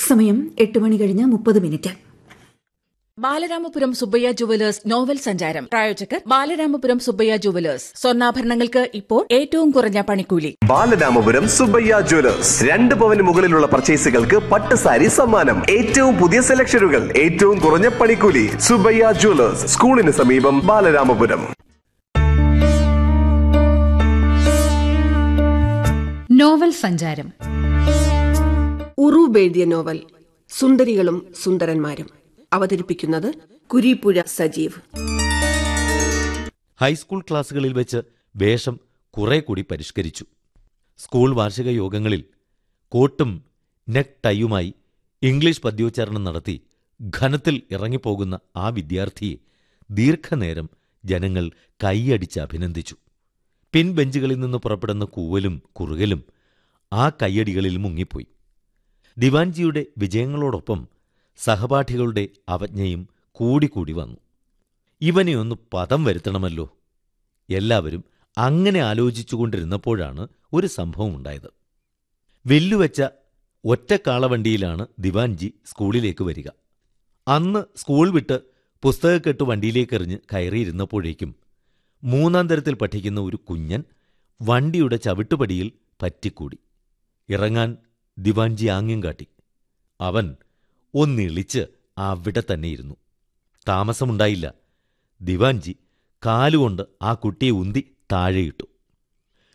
സമയം എട്ട് മണി കഴിഞ്ഞ് മുപ്പത് minute Balaramapuram Subbaiah jewellers novel സഞ്ചാരം പ്രായോജകർ ബാലരാമപുരം സുബ്ബയ്യ ജുവലേഴ്സ് സ്വർണ്ണാഭരണങ്ങൾക്ക് ഇപ്പോൾ ഏറ്റവും കുറഞ്ഞ പണിക്കൂലി ബാലരാമപുരം സുബയ്യ ജ്വല്ലേഴ്സ് രണ്ട് പവന് മുകളിലുള്ള പർച്ചേസുകൾക്ക് പട്ട് സാരി സമ്മാനം ഏറ്റവും പുതിയ സെലക്ഷനുകൾ ഏറ്റവും കുറഞ്ഞ പണിക്കൂലി സുബയ്യ ജ്വല്ലേഴ്സ് സ്കൂളിന് സമീപം ബാലരാമപുരം നോവൽ സഞ്ചാരം ഉറൂബ് എഴുതിയ നോവൽ സുന്ദരികളും സുന്ദരന്മാരും അവതരിപ്പിക്കുന്നത് കുരീപ്പുഴ സജീവ് ഹൈസ്കൂൾ ക്ലാസ്സുകളിൽ വെച്ച് വേഷം കുറെ കൂടി പരിഷ്കരിച്ചു സ്കൂൾ വാർഷിക യോഗങ്ങളിൽ കോട്ടും നെക്ക് ടൈയുമായി ഇംഗ്ലീഷ് പദ്യോച്ചാരണം നടത്തി ഘനത്തിൽ ഇറങ്ങിപ്പോകുന്ന ആ വിദ്യാർത്ഥിയെ ദീർഘനേരം ജനങ്ങൾ കൈയടിച്ച് അഭിനന്ദിച്ചു പിൻബെഞ്ചുകളിൽ നിന്ന് പുറപ്പെടുന്ന കൂവലും കുറുകലും ആ കയ്യടികളിൽ മുങ്ങിപ്പോയി ദിവാൻജിയുടെ വിജയങ്ങളോടൊപ്പം സഹപാഠികളുടെ അവജ്ഞയും കൂടിക്കൂടി വന്നു ഇവനെ ഒന്ന് പദം വരുത്തണമല്ലോ എല്ലാവരും അങ്ങനെ ആലോചിച്ചുകൊണ്ടിരുന്നപ്പോഴാണ് ഒരു സംഭവം ഉണ്ടായത് വെല്ലുവെച്ച ഒറ്റക്കാളവണ്ടിയിലാണ് ദിവാൻജി സ്കൂളിലേക്ക് വരിക അന്ന് സ്കൂൾ വിട്ട് പുസ്തകക്കെട്ട് വണ്ടിയിലേക്കെറിഞ്ഞ് കയറിയിരുന്നപ്പോഴേക്കും മൂന്നാം തരത്തിൽ പഠിക്കുന്ന ഒരു കുഞ്ഞൻ വണ്ടിയുടെ ചവിട്ടുപടിയിൽ പറ്റിക്കൂടി ഇറങ്ങാൻ ദിവാൻജി ആംഗ്യം കാട്ടി അവൻ ഒന്നിളിച്ച് അവിടെ തന്നെയിരുന്നു താമസമുണ്ടായില്ല ദിവാൻജി കാലുകൊണ്ട് ആ കുട്ടിയെ ഉന്തി താഴെയിട്ടു